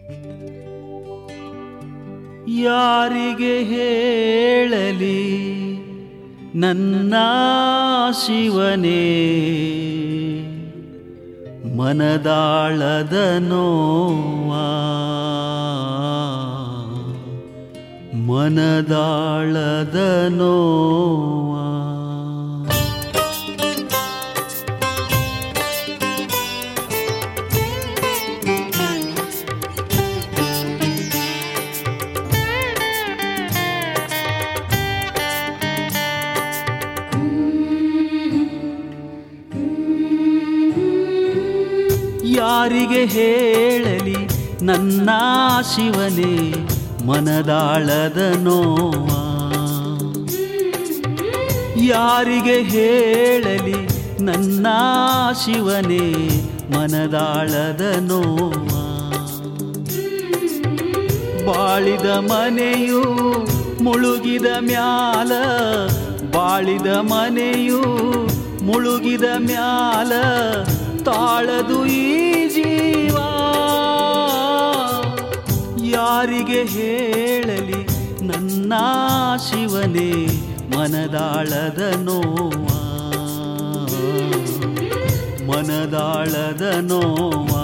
ಯಾರಿಗೆ ಹೇಳಲಿ ನನ್ನ ಶಿವನೇ ಮನದಾಳದ ನೋವಾ ಮನದಾಳದ ನೋವಾ ಯಾರಿಗೆ ಹೇಳಲಿ ನನ್ನ ಶಿವನೇ ಮನದಾಳದ ನೋವಾ ಯಾರಿಗೆ ಹೇಳಲಿ ನನ್ನ ಶಿವನೇ ಮನದಾಳದ ನೋವಾ ಬಾಳಿದ ಮನೆಯು ಮುಳುಗಿದ ಮ್ಯಾಲ ಬಾಳಿದ ಮನೆಯು ಮುಳುಗಿದ ಮ್ಯಾಲ ತಾಳದು ಈ ಜೀವ ಯಾರಿಗೆ ಹೇಳಲಿ ನನ್ನ ಶಿವನೇ ಮನದಾಳದ ನೋವಾ ಮನದಾಳದ ನೋವಾ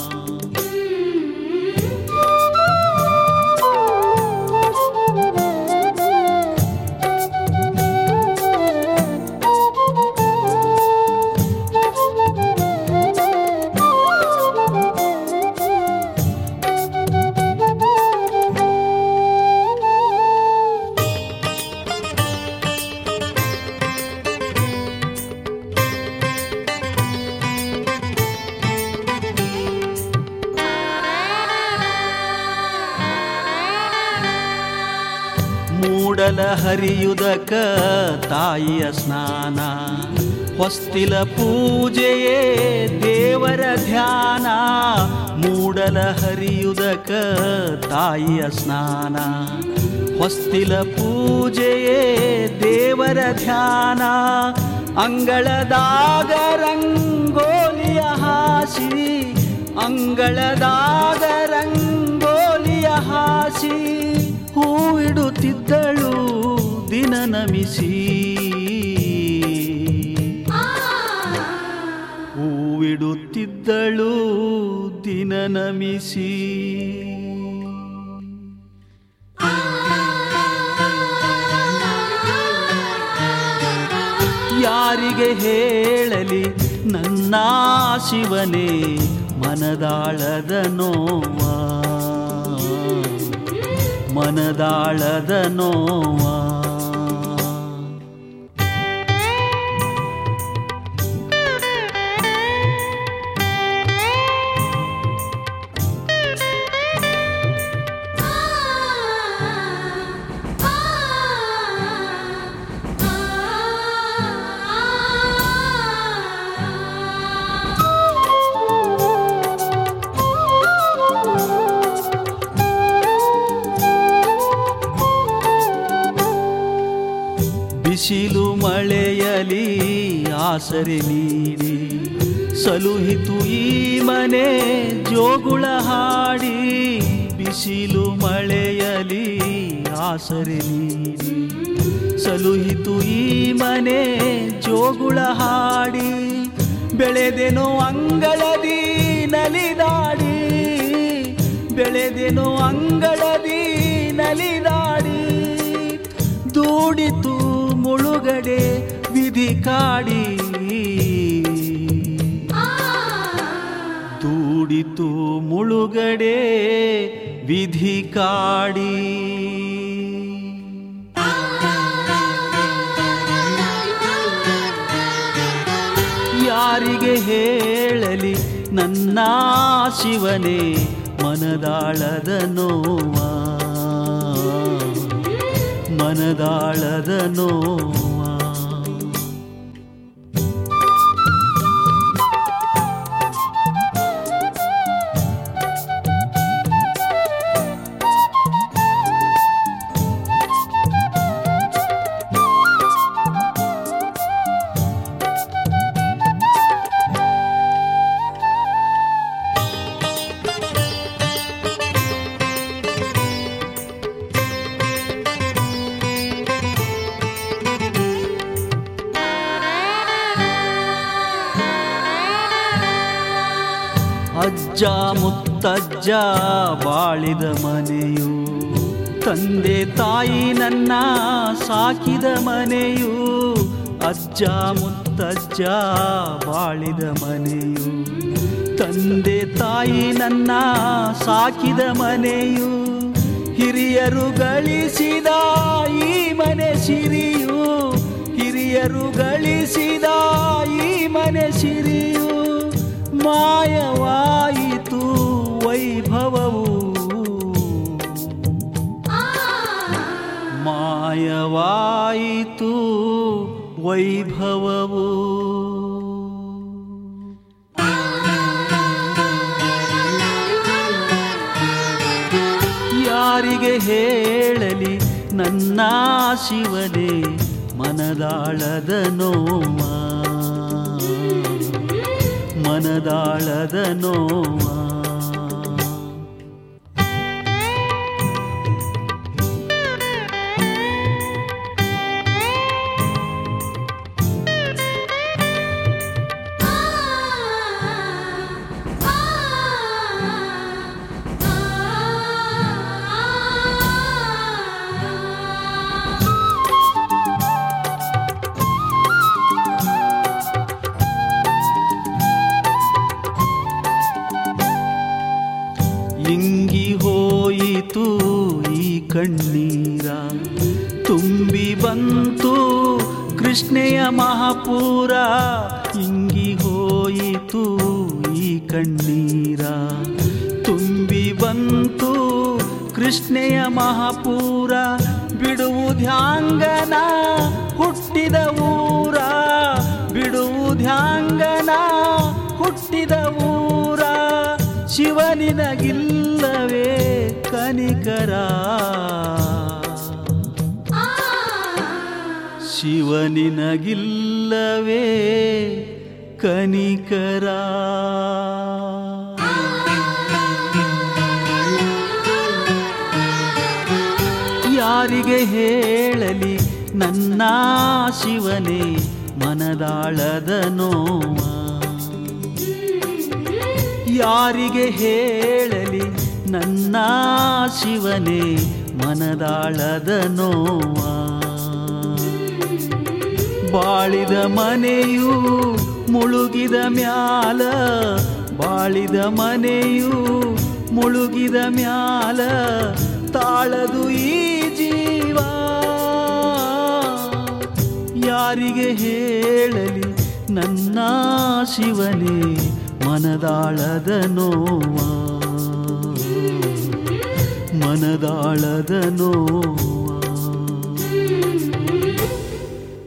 ಮೂಡಲ ಹರಿಯುದಕ ತಾಯಿಯ ಸ್ನಾನ ಹೊಸ್ತಿಲ ಪೂಜೆಯೇ ದೇವರ ಧ್ಯಾನ ಮೂಡಲ ಹರಿಯುದಕ ತಾಯಿಯ ಸ್ನಾನ ಹೊಸ್ತಿಲ ಪೂಜೆಯೇ ದೇವರ ಧ್ಯಾನ ಅಂಗಳದಾಗ ರಂಗೋಲಿಯ ಹಾಸಿ ಅಂಗಳದಾಗ ರಂಗೋಲಿಯ ಹಾಸಿ ಹೂವಿಡುತ್ತಿದ್ದಳು ದಿನ ನಮಿಸಿ ಹೂವಿಡುತ್ತಿದ್ದಳು ದಿನ ನಮಿಸಿ ಯಾರಿಗೆ ಹೇಳಲಿ ನನ್ನ ಶಿವನೇ ಮನದಾಳದ ನೋವಾ ಮನದಾಳದ ನೋವಾ ಬಿಸಿಲು ಮಳೆಯಲಿ ಆಸರೆ ನೀಡಿ ಸಲುಹಿತು ಈ ಮನೆ ಜೋಗುಳ ಹಾಡಿ ಬಿಸಿಲು ಮಳೆಯಲಿ ಆಸರೆ ನೀಡಿ ಸಲುಹಿತು ಈ ಮನೆ ಜೋಗುಳ ಹಾಡಿ ಬೆಳೆದೆನೋ ಅಂಗಳದಿ ನಲಿದಾಡಿ ಬೆಳೆದೆನೋ ಅಂಗಳದಿ ನಲಿದಾಡಿ ದೂಡಿತು ಮುಳುಗಡೆ ವಿಧಿ ಕಾಡಿ ದೂಡಿತು ಮುಳುಗಡೆ ವಿಧಿ ಕಾಡಿ ಯಾರಿಗೆ ಹೇಳಲಿ ನನ್ನ ಶಿವನೇ ಮನದಾಳದ ನೋವಾ ಮನದಾಳದ ನೋವಾ ಅಜ್ಜ ಮುತ್ತಜ್ಜ ಬಾಳಿದ ಮನೆಯು ತಂದೆ ತಾಯಿ ನನ್ನ ಸಾಕಿದ ಮನೆಯು ಅಜ್ಜ ಮುತ್ತಜ್ಜ ಬಾಳಿದ ಮನೆಯು ತಂದೆ ತಾಯಿ ನನ್ನ ಸಾಕಿದ ಮನೆಯು ಹಿರಿಯರು ಗಳಿಸಿದ ಈ ಮನೆ ಸಿರಿಯು ಹಿರಿಯರು ಗಳಿಸಿದ ಈ ಮನೆ ಸಿರಿಯು ಮಾಯವಾಯಿತು ವೈಭವವು ಮಾಯವಾಯಿತು ವೈಭವವು ಯಾರಿಗೆ ಹೇಳಲಿ ನನ್ನ ಶಿವನೇ ಮನದಾಳದ ನೋವ ಮನದಾಳದ ನೋವ ಇಂಗಿ ಹೋಯಿತು ಈ ಕಣ್ಣೀರ ತುಂಬಿ ಬಂತು ಕೃಷ್ಣೆಯ ಮಹಾಪೂರ ಇಂಗಿ ಹೋಯಿತು ಈ ಕಣ್ಣೀರ ತುಂಬಿ ಬಂತು ಕೃಷ್ಣೆಯ ಮಹಾಪೂರ ಬಿಡುವುದ್ಯಾಂಗನ ಹುಟ್ಟಿದ ಊರ ಬಿಡುವುದ್ಯಾಂಗನ ಹುಟ್ಟಿದ ಊರ ಶಿವನಿನಗಿಲ್ಲವೇ ಕನಿಕರ ಶಿವನಿನಗಿಲ್ಲವೇ ಕನಿಕರ ಯಾರಿಗೆ ಹೇಳಲಿ ನನ್ನ ಶಿವನೇ ಮನದಾಳದ ನೋವ ಯಾರಿಗೆ ಹೇಳಲಿ ನನ್ನ ಶಿವನೇ ಮನದಾಳದ ನೋವ ಬಾಳಿದ ಮನೆಯು ಮುಳುಗಿದ ಮ್ಯಾಲ ಬಾಳಿದ ಮನೆಯು ಮುಳುಗಿದ ಮ್ಯಾಲ ತಾಳದು ಈ ಜೀವ ಯಾರಿಗೆ ಹೇಳಲಿ ನನ್ನ ಶಿವನೇ ಮನದಾಳದ ನೋವ ಮನದಾಳದ ನೋವ